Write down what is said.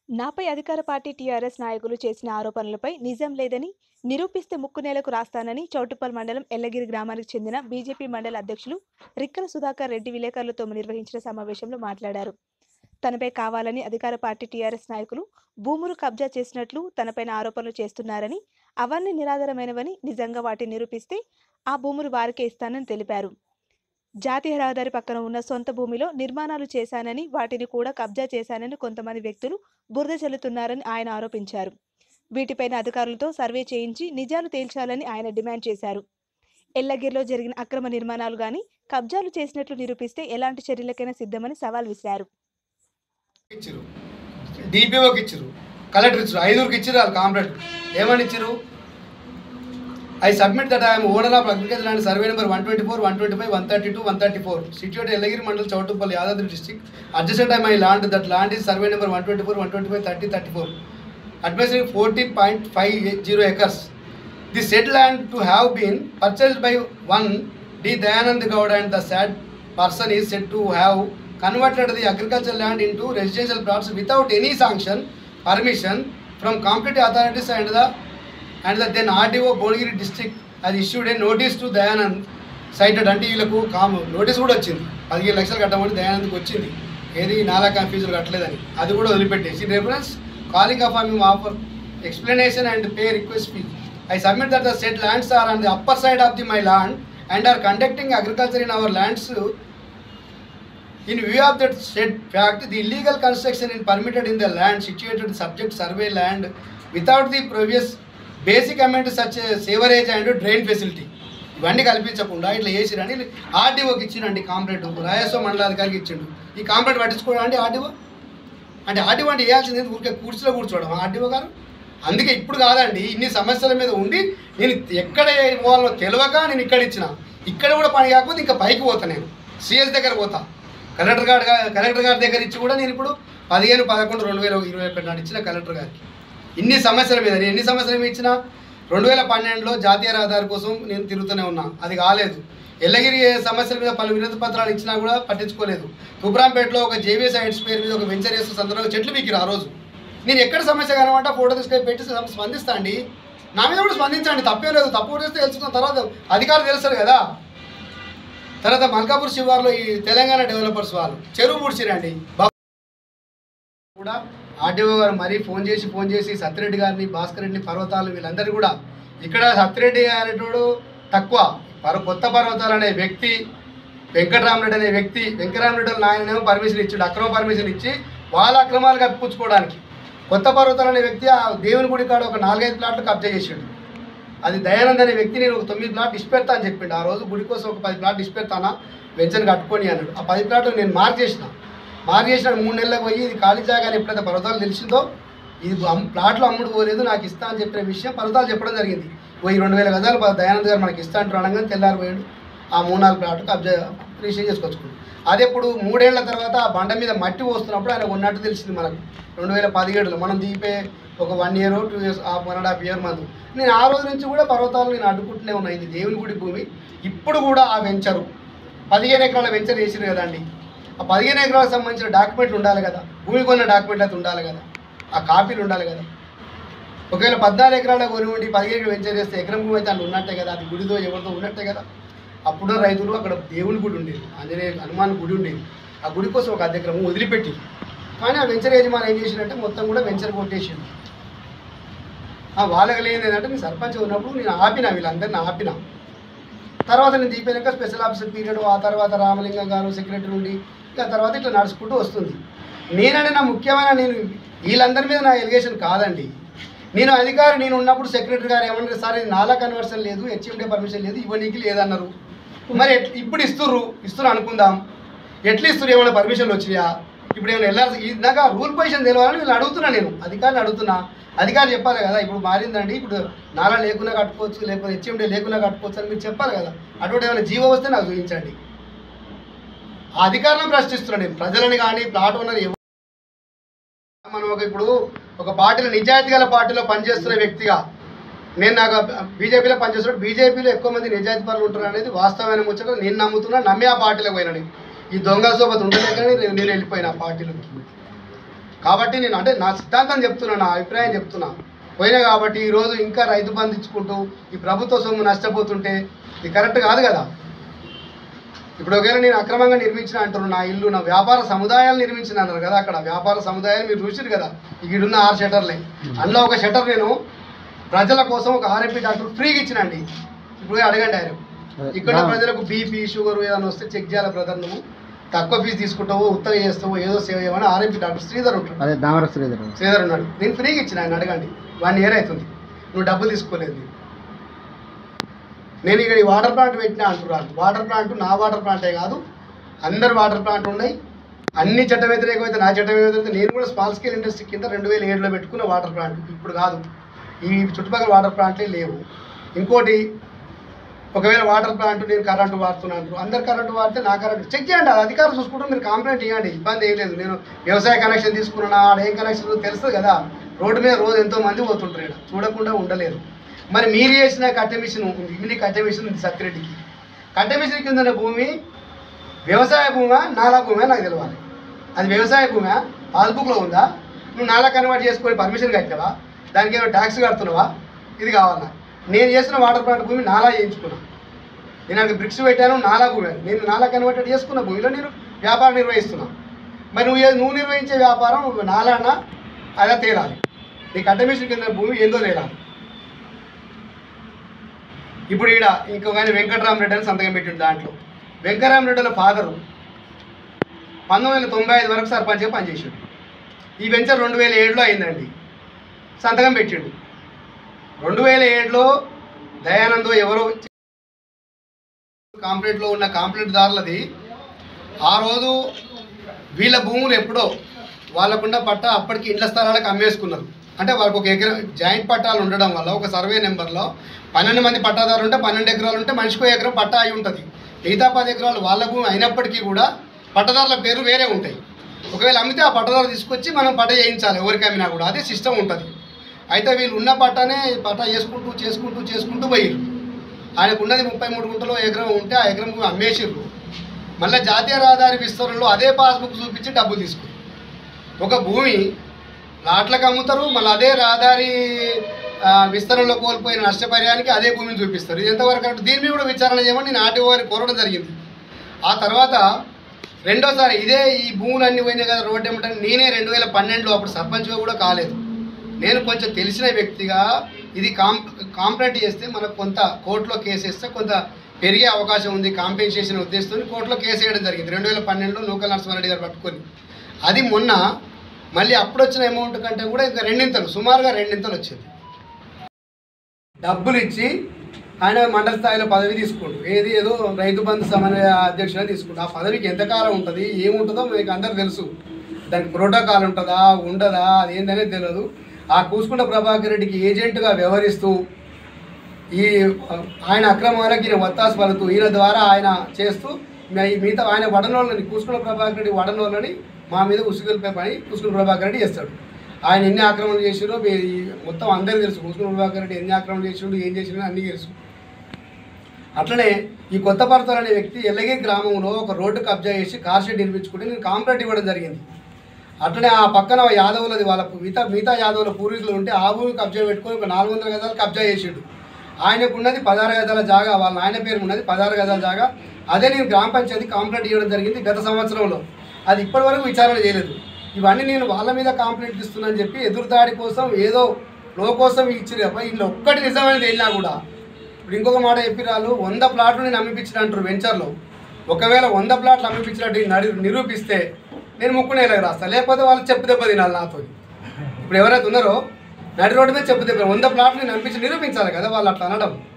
నాపై అధికార party TRS నాయకులు చేసిన ఆరోపణలపై నిజం లేదని నిరూపిస్తే ముక్కు నేలకు రాస్తానని చౌటుప్పల్ మండలం ఎల్లగిరి గ్రామానికి చెందిన బీజేపీ మండల అధ్యక్షులు రిక్కల సుధాకర్ రెడ్డి విలేకరులతో నిర్వహించిన సమావేశంలో మాట్లాడారు తనపై కావాలని అధికార పార్టీ టీఆర్ఎస్ నాయకులు భూములు కబ్జా చేసినట్లు తనపైన ఆరోపణలు చేస్తున్నారని అవన్నీ నిరాధారమైనవని నిజంగా వాటిని నిరూపిస్తే ఆ భూములు వారికే ఇస్తానని తెలిపారు జాతీయ రహదారి పక్కన ఉన్న సొంత భూమిలో నిర్మాణాలు చేశానని వాటిని కూడా కబ్జా చేశానని కొంతమంది వ్యక్తులు బురద చెల్లుతున్నారని ఆయన ఆరోపించారు వీటిపైన అధికారులతో సర్వే చేయించి నిజాలు తేల్చాలని ఆయన డిమాండ్ చేశారు ఎల్లగిరిలో జరిగిన అక్రమ నిర్మాణాలు గాని కబ్జాలు చేసినట్లు నిరూపిస్తే ఎలాంటి చర్యలకైనా సిద్ధమని సవాల్ విసిరారు ఇచ్చిరు డిపిఓకి ఇచ్చిరు కలెక్టర్ ఇచ్చారు ఐదుగురికి ఇచ్చిరు వాళ్ళు కాంప్లైంట్ ఏమని ఇచ్చిరు I submit that I'm owner of agriculture land survey number one twenty four one twenty five one thirty two one thirty four situate Ellagiri mandal Choutuppalli Yadadri district adjacent I my land that land is survey number one twenty four one twenty five thirty thirty four admission fourteen point five zero acres the said land to have been purchased by one D Dayanand Goud and the said person is said to have converted the agricultural land into residential plots without any sanction, permission from competent authorities and the and the then RDO Bhonagiri district has issued a notice to Dayanand cited అంటే వీళ్ళకు com notice కూడా వచ్చింది పదిహేను లక్షలు కట్టమని దయానంద్కి వచ్చింది ఏది నాలా ఫీజులు కట్టలేదని అది కూడా వదిలిపెట్టేసి రెఫరెన్స్ కాలింగ్ ఆఫ్ మేము offer explanation and pay request fee I submit that the set lands are on the upper side of the my land and are conducting agriculture in our lands In view of that said fact, the illegal construction is permitted in the land situated subject survey land without the previous basic amendment such as sewerage and drain facility. ఇవన్నీ కల్పించకుండా ఇట్లా చేసిరండి ఆర్డీఓకి ఇచ్చిరండి complaint రాయస్వ మండలాధికారికి ఇచ్చిండు ఈ complaint పట్టించుకోవడం అండి RDO అంటే RDO అంటే వేయాల్సింది ఊరికే కూర్చులో కూర్చోవడం ఆర్డీఓ గారు అందుకే ఇప్పుడు కాదండి ఇన్ని సమస్యల మీద ఉండి నేను ఎక్కడ పోవాలో తెలియక నేను ఇక్కడ ఇచ్చిన ఇక్కడ కూడా పని కాకపోతే ఇంకా పైకి పోతా నేను సిఎస్ దగ్గర పోతా కలెక్టర్ గారు కలెక్టర్ గారి దగ్గర ఇచ్చి కూడా నేను ఇప్పుడు పదిహేను పదకొండు రెండు వేల ఇరవై ఒకటి నాడు ఇచ్చిన కలెక్టర్ గారికి ఇన్ని సమస్యల మీద నేను ఎన్ని సమస్యలు ఏమి ఇచ్చిన రెండు వేల పన్నెండులో జాతీయ రహదారి కోసం నేను తిరుగుతూనే ఉన్నా అది కాలేదు ఎల్లగిరి సమస్యల మీద పలు వినతి పత్రాలు ఇచ్చినా కూడా పట్టించుకోలేదు తుబ్రాంపేటలో ఒక జేవీ సైట్స్ పేరు మీద ఒక వెంచర్ చేస్తున్న సందర్భంలో చెట్లు పీకిరు ఆ రోజు నేను ఎక్కడ సమస్య కనమాట ఫోటో తీసుకొని పెట్టి స్ప- స్పందిస్తా అండి నా మీద కూడా స్పందించండి తప్పే లేదు తప్పు కూడా చేస్తే తెలుసుకున్న తర్వాత అధికారులు తెలుస్తారు కదా తర్వాత మల్కాపూర్ శివార్లో ఈ తెలంగాణ డెవలపర్స్ వాళ్ళు చెరువు పూడ్చిరండి కూడా ఆర్డీఓ గారు మరీ ఫోన్ చేసి ఫోన్ చేసి సత్యరెడ్డి గారిని భాస్కర్ రెడ్డిని పర్వతాలు వీళ్ళందరూ కూడా ఇక్కడ సత్యరెడ్డి అనేటోడు తక్కువ పర్వ కొత్త పర్వతాలు అనే వ్యక్తి వెంకటరామరెడ్డి అనే వ్యక్తి వెంకటరామరెడ్డి వాళ్ళ నాయనేమో పర్మిషన్ ఇచ్చాడు అక్రమ పర్మిషన్ ఇచ్చి వాళ్ళ అక్రమాలు కప్పించుకోవడానికి కొత్త పర్వతాలు అనే వ్యక్తి ఆ దేవుని గుడి కాడ ఒక నాలుగైదు ప్లాట్లు కబ్జా చేసాడు అది దయానంద్ అనే వ్యక్తి నేను ఒక తొమ్మిది ప్లాట్ ఇచ్చిపెడతా అని చెప్పిండు ఆ రోజు గుడి కోసం ఒక పది ప్లాట్ ఇచ్చిపెడతానా వెంచర్ కట్టుకొని అన్నాడు ఆ పది ప్లాట్లు నేను మార్క్ చేసిన మార్క్ చేసిన మూడు నెలలకు పోయి ఇది ఖాళీ జాగా అని ఎప్పుడైతే పర్వతాలు తెలిసిందో ఇది అమ్- ప్లాట్లు అమ్ముడు పోలేదు నాకు ఇస్తా అని చెప్పిన విషయం పర్వతాలు చెప్పడం జరిగింది ఓ ఈ రెండు వేల గజాలు ప- దయానంద్ గారు మనకి ఇస్తా అంటారు అనగానే తెల్లారిపోయాడు ఆ మూడు నాలుగు ప్లాట్ కబ్జా రిజిస్టర్ చేసుకొచ్చుకున్నాడు అది ఇప్పుడు మూడేళ్ల తర్వాత ఆ బండ మీద మట్టి పోస్తున్నప్పుడు ఆయన ఉన్నట్టు తెలిసింది మనకు రెండు వేల పదిహేడులో మనం దిగిపోయి ఒక వన్ ఇయర్ టూ ఇయర్స్ ఆ వన్ అండ్ హాఫ్ ఇయర్ మందు నేను ఆ రోజు నుంచి కూడా పర్వతాలు నేను అడ్డుకుంటూనే ఉన్నా ఇది దేవుని గుడి భూమి ఇప్పుడు కూడా ఆ వెంచరు పదిహేను ఎకరాల వెంచర్ వేసారు కదండి ఆ పదిహేను ఎకరాలకు సంబంధించిన డాక్యుమెంట్లు ఉండాలి కదా భూమి కొన్న డాక్యుమెంట్లు అయితే ఉండాలి కదా ఆ కాపీలు ఉండాలి కదా ఒకవేళ పద్నాలుగు ఎకరాల కొని ఉండి పదిహేను ఎకరాలు వెంచర్ చేస్తే ఎకరం భూమి అయితే అందులో ఉన్నట్టే కదా అది గుడితో ఎవరితో ఉన్నట్టే కదా అప్పుడు రైతులు అక్కడ దేవుని గుడి ఉండేది ఆంజనేయ హనుమాన్ గుడి ఉండేది ఆ గుడి కోసం ఒక అర్ధ ఎకరం వదిలిపెట్టి కానీ ఆ వెంచర్ యజమాని ఏం చేసిందంటే మొత్తం కూడా వెంచర్ కొట్టేసిండు ఆ వాళ్ళకి లేని ఏంటంటే నేను సర్పంచ్ ఉన్నప్పుడు నేను ఆపిన వీళ్ళందరిని ఆపిన తర్వాత నేను దీపాక స్పెషల్ ఆఫీసర్ పీరియడ్ ఆ తర్వాత రామలింగం గారు సెక్రటరీ ఉండి ఇక తర్వాత ఇట్లా నడుచుకుంటూ వస్తుంది నేనంటే నా ముఖ్యమైన నేను వీళ్ళందరి మీద నా ఎలిగేషన్ కాదండి నేను అధికారి నేను ఉన్నప్పుడు సెక్రటరీ గారు ఏమన్నారు సార్ ఇది నాలా కన్వర్షన్ లేదు హెచ్ఎండే పర్మిషన్ లేదు ఇవ్వనీకి లేదన్నారు మరి ఎట్- ఇప్పుడు ఇస్తుర్రు ఇస్తున్నారు అనుకుందాం ఎట్లా ఇస్తున్నారు ఏమైనా పర్మిషన్లు వచ్చినాయా ఇప్పుడు ఏమైనా వెళ్ళాల్సి ఇందాక రూల్ పొజిషన్ తెలియాలని వీళ్ళు అడుగుతున్నా నేను అధికారిని అడుగుతున్నా అధికారి చెప్పాలి కదా ఇప్పుడు మారిందండి ఇప్పుడు నాలా లేకున్నా కట్టుకోవచ్చు లేకపోతే హెచ్ఎండే లేకున్నా కట్టుకోవచ్చు అని మీరు చెప్పాలి కదా అటువంటి ఏమైనా జీవో వస్తే నాకు చూపించండి ఆ అధికారులను ప్రశ్నిస్తున్నాను నేను ప్రజలని కానీ ప్లాట్ ఓనర్ ఎవ- మనం ఒక ఇప్పుడు ఒక పార్టీలో నిజాయితీ గల పార్టీలో పనిచేస్తున్న వ్యక్తిగా నేను నాకు బీజేపీలో పనిచేస్తున్నాడు బీజేపీలో ఎక్కువ మంది నిజాయితీ పనులు ఉంటారు అనేది వాస్తవమైన ముచ్చట నేను నమ్ముతున్నా నమ్మి ఆ పార్టీలో పోయినా నేను ఈ దొంగ సోబత్ ఉండలేకని నేను నేను వెళ్ళిపోయిన ఆ పార్టీలోకి కాబట్టి నేను అంటే నా సిద్ధాంతం చెప్తున్నా నా అభిప్రాయం చెప్తున్నా పోయినా కాబట్టి ఈరోజు ఇంకా రైతు బంధు ఇచ్చుకుంటూ ఈ ప్రభుత్వ సొమ్ము నష్టపోతుంటే ఇది కరెక్ట్ కాదు కదా ఇప్పుడు ఒకవేళ నేను అక్రమంగా నిర్మించిన అంటున్నాను నా ఇల్లు నా వ్యాపార సముదాయాలు నిర్మించిన అన్నారు కదా అక్కడ వ్యాపార సముదాయాలు మీరు చూసారు కదా ఇక్కడున్న ఆరు షటర్లే అందులో ఒక షటర్ నేను ప్రజల కోసం ఒక ఆర్ఎంపీ డాక్టర్ ఫ్రీగా ఇచ్చినండి ఇప్పుడు పోయి అడగండి ఆయన ఇక్కడ ప్రజలకు బీపీ షుగర్ ఏదైనా వస్తే చెక్ చేయాలి బ్రదర్ నువ్వు తక్కువ ఫీజు తీసుకుంటావు ఉత్తగా చేస్తావు ఏదో సేవ చేయమని ఆర్ఎంపీ డాక్టర్ శ్రీధర్ ఉంటాడు అదే దామర శ్రీధర్ శ్రీధర్ ఉన్నాడు నేను ఫ్రీగా ఇచ్చిన ఆయన అడగండి వన్ ఇయర్ అవుతుంది నువ్వు డబ్బులు తీసుకోలేదు నేను ఇక్కడ ఈ వాటర్ ప్లాంట్ పెట్టినా అంటున్నాను వాటర్ ప్లాంట్ నా వాటర్ ప్లాంటే కాదు అందరు వాటర్ ప్లాంట్ ఉన్నాయి అన్ని చట్ట వ్యతిరేకమైతే నా చట్ట వ్యతిరేకమైతే నేను కూడా స్మాల్ స్కేల్ ఇండస్ట్రీ కింద రెండు వేల ఏడులో పెట్టుకున్న వాటర్ ప్లాంట్ ఇప్పుడు కాదు ఈ చుట్టుపక్కల వాటర్ ప్లాంట్లే లేవు ఇంకోటి ఒకవేళ వాటర్ ప్లాంట్ నేను కరెంటు వాడుతున్నాను అందరు కరెంటు వాడితే నా కరెంటు చెక్ చేయండి అది అధికారులు చూసుకుంటాం మీరు కంప్లైంట్ ఇవ్వండి ఇబ్బంది ఏం లేదు నేను వ్యవసాయ కనెక్షన్ తీసుకున్నా ఆడ ఏం కనెక్షన్ తెలుస్తుంది కదా రోడ్డు మీద రోజు ఎంతో మంది పోతుంటారు ఈడ. చూడకుండా ఉండలేరు మరి మీరు చేసిన కట్టె మిషన్ ఉంది ఇన్ని కట్టె మిషన్ ఉంది సత్యరెడ్డికి కట్టె మిషన్ కింద ఉన్న భూమి వ్యవసాయ భూమా నాలా భూమా నాకు తెలియాలి అది వ్యవసాయ భూమా పాస్బుక్లో ఉందా నువ్వు నాలా కన్వర్ట్ చేసుకొని పర్మిషన్ కట్టినావా దానికి ఏమైనా ట్యాక్స్ కడుతున్నావా ఇది కావాలా నేను చేసిన వాటర్ ప్లాంట్ భూమి నాలా చేయించుకున్నా నేను అక్కడ బ్రిక్స్ పెట్టాను నాలా భూమి నేను నాలా కన్వర్టెడ్ చేసుకున్న భూమిలో నేను వ్యాపారం నిర్వహిస్తున్నా మరి నువ్వు ఏ- నువ్వు నిర్వహించే వ్యాపారం నాలానా అలా తేలాలి నీ కట్ట మిషన్ కింద భూమి ఏందో తేలాలి ఇప్పుడు ఈడ ఇంకొక ఆయన వెంకటరామరెడ్డి అని సంతకం పెట్టిండు దాంట్లో వెంకటరామరెడ్డి వాళ్ళ ఫాదరు పంతొమ్మిది వందల తొంభై ఐదు వరకు సర్పంచ్గా పనిచేసాడు ఈ వెంచర్ రెండు వేల ఏడులో అయిందండి సంతకం పెట్టిండు రెండు వేల ఏడులో దయానందో ఎవరో కాంప్లైంట్లో ఉన్న కాంప్లైంట్ దారులది ఆ రోజు వీళ్ళ భూములు ఎప్పుడో వాళ్ళకున్న పట్ట అప్పటికి ఇండ్ల స్థలాలకు అమ్మేసుకున్నారు అంటే వాళ్ళకి ఒక ఎకరం జాయింట్ పట్టాలు ఉండడం వల్ల ఒక సర్వే నెంబర్లో పన్నెండు మంది పట్టాదారులు ఉంటే పన్నెండు ఎకరాలు ఉంటే మనిషికో ఎకరం పట్టా అయి ఉంటుంది మిగతా పది ఎకరాలు వాళ్ళ భూమి అయినప్పటికీ కూడా పట్టదారుల పేర్లు వేరే ఉంటాయి ఒకవేళ అమ్మితే ఆ పట్టదారు తీసుకొచ్చి మనం పట్ట చేయించాలి ఎవరికి అమ్మినా కూడా అదే సిస్టమ్ ఉంటుంది అయితే వీళ్ళు ఉన్న పట్టానే పట్టా చేసుకుంటూ చేసుకుంటూ చేసుకుంటూ పోయారు ఆయనకు ఉన్నది ముప్పై మూడు గుంటలో ఎకరం ఉంటే ఆ ఎకరం భూమి అమ్మేసిర్రు మళ్ళీ జాతీయ రహదారి విస్తరణలో అదే పాస్బుక్ చూపించి డబ్బులు తీసుకుంటారు ఒక భూమి లాట్లకు అమ్ముతారు మళ్ళీ అదే రహదారి ఆ, విస్తరణలో కోల్పోయిన నష్టపరిహారానికి అదే భూమిని చూపిస్తారు ఇది ఎంతవరకు కరెక్ట్ దీని మీద కూడా విచారణ చేయమని నేను ఆర్టీఓ గారికి కోరడం జరిగింది ఆ తర్వాత రెండోసారి ఇదే ఈ భూములు అన్ని పోయినాయి కదా రోడ్డు ఏమిటని నేనే రెండు వేల పన్నెండులో అప్పుడు సర్పంచ్గా కూడా కాలేదు నేను కొంచెం తెలిసిన వ్యక్తిగా ఇది కాం కాంప్లైంట్ చేస్తే మనకు కొంత కోర్టులో కేసు వేస్తే కొంత పెరిగే అవకాశం ఉంది కాంపెన్సేషన్ ఉద్దేశంతో కోర్టులో కేసు వేయడం జరిగింది రెండు వేల పన్నెండులో నూకల్ నరసింహారెడ్డి గారు పట్టుకొని అది మొన్న మళ్ళీ అప్పుడు వచ్చిన అమౌంట్ కంటే కూడా ఇంకా రెండింతలు సుమారుగా రెండింతలు వచ్చింది డబ్బులు ఇచ్చి ఆయన మండల స్థాయిలో పదవి తీసుకుంటు ఏది ఏదో రైతు బంధు సమన్వయ అధ్యక్షుడు తీసుకుంటు ఆ పదవికి ఎంతకాలం ఉంటుంది ఏముంటుందో మీకు అందరు తెలుసు దానికి ప్రోటోకాల్ ఉంటుందా ఉండదా అది ఏందనేది తెలియదు ఆ కూసుకుంట ప్రభాకర్ రెడ్డికి ఏజెంట్గా వ్యవహరిస్తూ ఈ ఆయన అక్రమాలకు ఈయన ఒత్తాసు పలుతూ ఈయన ద్వారా ఆయన చేస్తూ మీ- మిగతా ఆయన వడనోళ్ళని కూసుకుల ప్రభాకర్ రెడ్డి వడనోళ్ళని మా మీద ఉసుగులపై పని కూసుకుల ప్రభాకర్ రెడ్డి చేస్తాడు ఆయన ఎన్ని ఆక్రమణలు చేసిరో మీ- ఈ మొత్తం అందరికీ తెలుసు కూసుకుల ప్రభాకర్ రెడ్డి ఎన్ని ఆక్రమణలు చేసిండు ఏం చేసిండు అన్నీ తెలుసు అట్లనే ఈ కొత్త పర్తలు అనే వ్యక్తి ఎల్లగే గ్రామంలో ఒక రోడ్డు కబ్జా చేసి కార్ షెడ్ నిర్మించుకుంటే నేను కాంప్లైంట్ ఇవ్వడం జరిగింది అట్లనే ఆ పక్కన యాదవులది వాళ్ళ మిగతా మిగతా యాదవుల పూర్వీకులు ఉంటే ఆ భూమి కబ్జా పెట్టుకొని ఒక నాలుగు వందల గదాలు కబ్జా చేసిండు ఆయనకు ఉన్నది పదహారు గదాల జాగా వాళ్ళ నాయన పేరు ఉన్నది పదహారు గదాల జాగా అదే నేను గ్రామ పంచాయతీ కాంప్లైంట్ ఇవ్వడం జరిగింది గత సంవత్సరంలో అది ఇప్పటి వరకు విచారణ చేయలేదు ఇవన్నీ నేను వాళ్ళ మీద కాంప్లైంట్ ఇస్తున్నానని చెప్పి ఎదురుదాడి కోసం ఏదో లో కోసం ఇచ్చిరు తప్ప ఇందులో ఒక్కటి నిజమైనది వెళ్ళినా కూడా ఇప్పుడు ఇంకొక మాట చెప్పిరాలు వంద ప్లాట్లు నేను అమ్మిపించిన అంటారు వెంచర్లో ఒకవేళ వంద ప్లాట్లు అమ్మిపించినట్టు నడి నిరూపిస్తే నేను ముక్కునేలాగా రాస్తా లేకపోతే వాళ్ళు చెప్పు దెబ్బ తినాలి నాతో ఇప్పుడు ఎవరైతే ఉన్నారో నడి రోడ్డు మీద చెప్పు దెబ్బ వంద ప్లాట్లు నేను అనిపించి నిరూపించాలి కదా వాళ్ళు అట్లా అనడం